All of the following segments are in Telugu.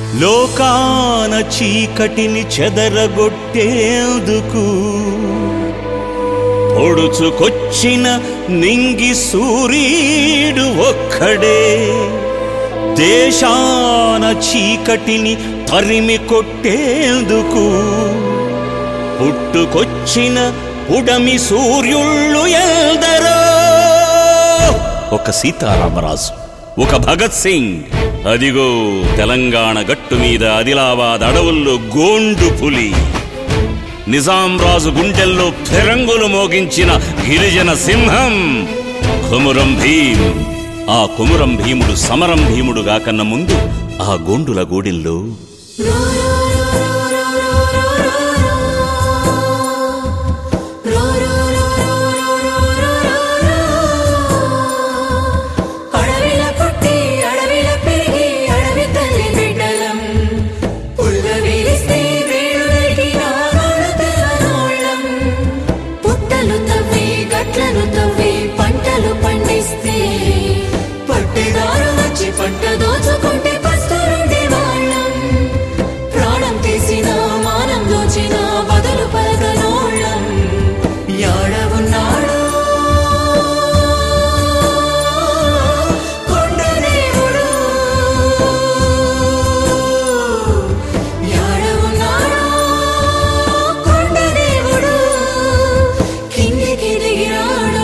లోకాన చీకటిని చెదరగొట్టేందుకు పొడుచుకొచ్చిన నింగి సూర్యుడు ఒక్కడే దేశాన చీకటిని తరిమి కొట్టేందుకు పుట్టుకొచ్చిన ఉడమి సూర్యుళ్ళు ఎందరో ఒక సీతారామరాజు ఒక భగత్ సింగ్ అదిగో తెలంగాణ గట్టు మీద ఆదిలాబాద్ అడవుల్లో గోండు పులి నిజాం రాజు గుండెల్లో ఫిరంగులు మోగించిన గిరిజన సింహం కుమురం భీం ఆ కుమురం భీముడు సమరం భీముడు గాకన్న ముందు ఆ గోండుల గూడిల్లో అడవిల పుట్టి అడవిల పెరిగి అడవి తల్లి బిడ్డలం పుల్ల విరిస్తే వేడు నరికిన నోళ్ళు తెల్లనోళ్ళం పుట్టలు తవ్వి గట్లను తవ్వి పంటలు పండిస్తే పట్టెదారు వచ్చి పంట దోచుకుంటే పస్తులుండే వాళ్ళం ప్రాణం తీసిన మానం దోచిన బదులు పలకనోళ్ళం యాడ ఉన్నాడో కొండదేవుడు యాడ ఉన్నాడో కొండదేవుడు కిందికి దిగిరాడో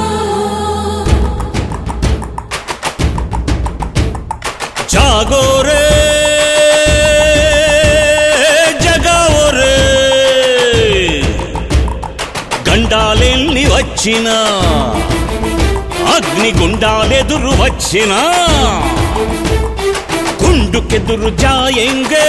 జాగోరే జగావోరే గండాలెల్లి వచ్చినా అగ్ని గుండాలెదురు వచ్చినా గుండుకెదురు జాయంగే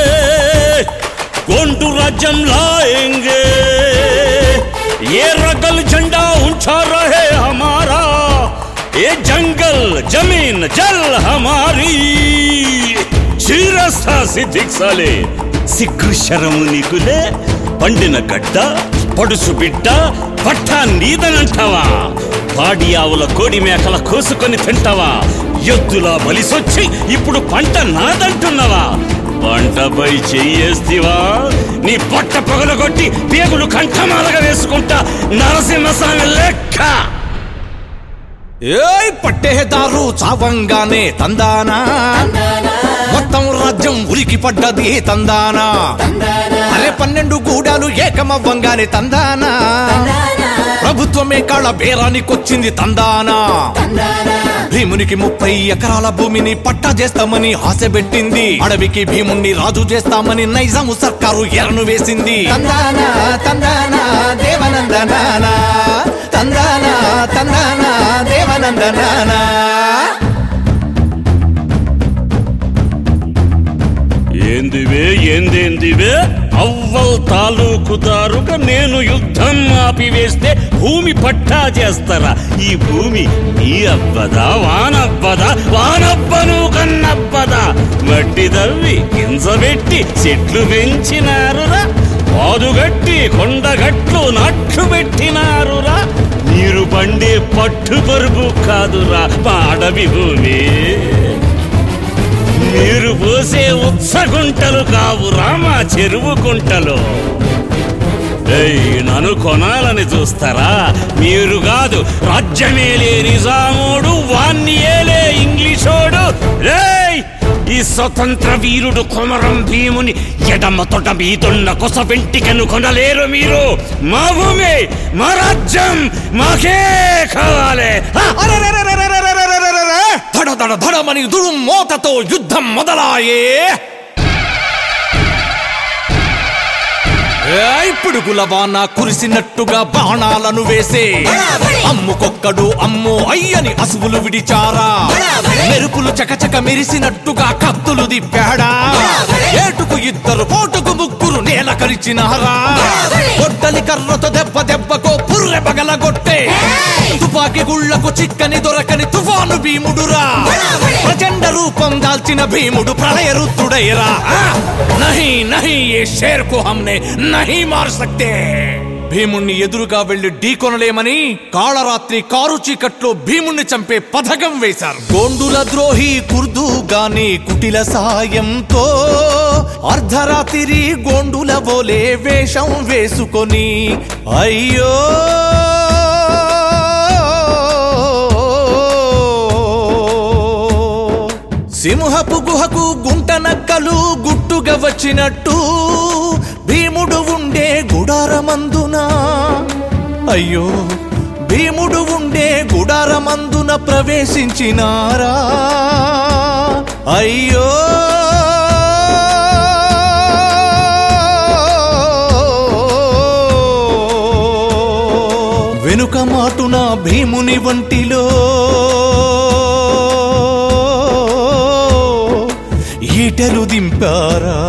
గోండు రాజ్యం లాయంగే ये रगल झंडा ऊंचा रहे हमारा ये जंगल जमीन जल हमारी చీరస్థా సిద్ధిక్సాలే సిగ్గు శరము నీకులే పండిన గడ్డ పడుసు బిడ్డ పట్ట నీదనంటావా పాడి ఆవుల కోడి మేకల కోసుకొని తింటావా ఎద్దులా బలిసొచ్చి ఇప్పుడు పంట నాదంటున్నావా పంటపై చెయ్యేస్తివా నీ పొట్ట పగలగొట్టి పేగులు కంఠమాలగా వేసుకుంటా నరసింహస్వామి లెక్క ఏయ్ పట్టేదారు చావంగానే తందానా మొత్తం రాజ్యం ఉరికి పడ్డది తందానా అరే పన్నెండు గూడాలు ఏకమవ్వంగానే తందానా ప్రభుత్వమే కాళ్ళ బేరానికొచ్చింది తందానా భీమునికి ముప్పై ఎకరాల భూమిని పట్టా చేస్తామని ఆశ పెట్టింది అడవికి భీముణ్ణి రాజు చేస్తామని నైజాము సర్కారు ఎరను వేసింది తందానా తందానా దేవనందనానా తందానా తందానా దేవనందనానా ఏందివే ఏందేందివే అవ్వల్ తాలూకుదారుగా నేను యుద్ధం ఆపివేస్తే భూమి పట్టా చేస్తారా ఈ భూమి నీ అబ్బదా వానబ్బదా వానబ్బను కన్నబ్బదా మట్టి తవ్వి గింజబెట్టి చెట్లు పెంచినారురా పాదుగట్టి కొండగట్లు నాట్లు పెట్టినారురా నీరు పండే పట్టు పరుపు కాదురా మా అడవి భూమి నీరు పోసే ఉత్సగుంటలు కావు రామా చెరువు గుంటలు ఏయ్, నన్ను కొనాలని చూస్తారా మీరు కాదు రాజ్యమేలే నిజాముడు వాన్ని ఏలే ఇంగ్లీషోడు రేయ్ ఈ స్వతంత్ర వీరుడు కొమరం భీముని ఎడమ తొట మీదున్న కొస వెంటికను కొనలేరు మీరు మా భూమి మా రాజ్యం మాకే కావాలి హ! అరెరెరెరెరెరెరెరెరెరెరెరె! ధడ ధడ ధడమని దుడు మోతతో యుద్ధం మొదలాయే ఏయ్ పిడుగుల వాన కురిసినట్టుగా బాణాలను వేసే అమ్ముకొక్కడు అమ్ము అయ్యని అసువులు విడిచారా మెరుపులు చకచక మెరిసినట్టుగా కత్తులు దిప్పాడా ఏటుకు ఇద్దరు పోటుకు ముగ్గురు నేల కరిచినారా గొడ్డలి కర్రతో దెబ్బ దెబ్బకో పుర్రె పగలగొట్టే తుపాకి గుళ్లకు చిక్కని దొరకని తుఫాను భీముడురా ప్రచండ రూపం దాల్చిన భీముడు ప్రళయ రుద్రుడైరా ఆ! నహీ నహీ ఏ షేర్ కు హమ్నే నహీ మార్ సక్తే భీముణ్ణి ఎదురుగా వెళ్లి ఢీకొనలేమని కాళరాత్రి కారు చీకట్లో భీముణ్ణి చంపే పథకం వేశారు గోండుల ద్రోహి కుర్దు గాని కుటిల సాయంతో అర్ధరాత్రి గోండుల బోలే వేషం వేసుకొని అయ్యో సింహపు గుహకు గుంట నక్కలు గుట్టుగా వచ్చినట్టు భీముడు ఉండే గుడారమందున అయ్యో భీముడు ఉండే గుడారమందున ప్రవేశించినారా అయ్యో వెనుక మాటున భీముని వంటిలో ఈటెలు దింపారా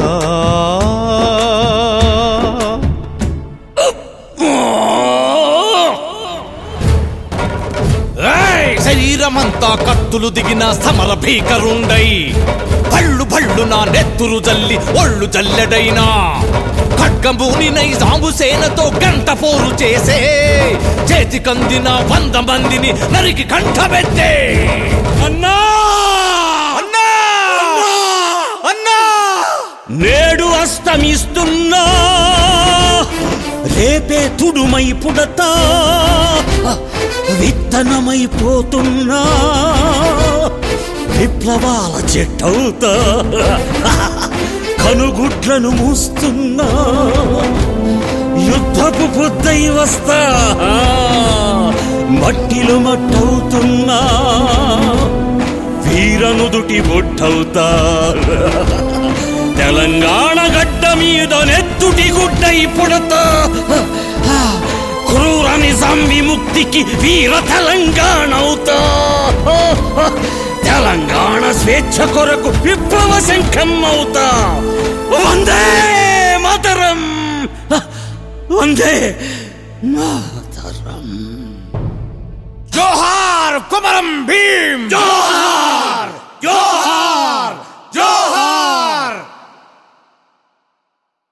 ఏయ్! శరీరమంతా కత్తులు దిగిన సమర భీకరుండై భళ్ళు భళ్ళు నా నెత్తురు జల్లి ఒళ్ళు జల్లెడైనా ఖడ్గంబూనినై సాంబుసేనతో గంట పోరు చేసే చేతికందిన వంద మందిని నరికి కంఠబెట్టే అన్నా అన్నా అన్నా నేడు అస్తమిస్తున్నా రేపే తుడుమై పుడతా విత్తనమైపోతున్నా విప్లవాల చెట్టవుతా కనుగుడ్లను మూస్తున్నా యుద్ధపు బుద్ధై వస్తా మట్టిలో మట్టవుతున్నా వీరనుదుటి బొట్టవుతా తెలంగాణ గడ్డ మీద నెత్తుటి గుడ్డై పుడతా క్రూర నిజాం విముక్తికి వీర తెలంగాణ అవుతా తెలంగాణ స్వేచ్ఛ కొరకు విప్లవ శంఖం అవుతా వందే మాతరం వందే మాతరం జోహార్ కుమరం భీమ్ జోహార్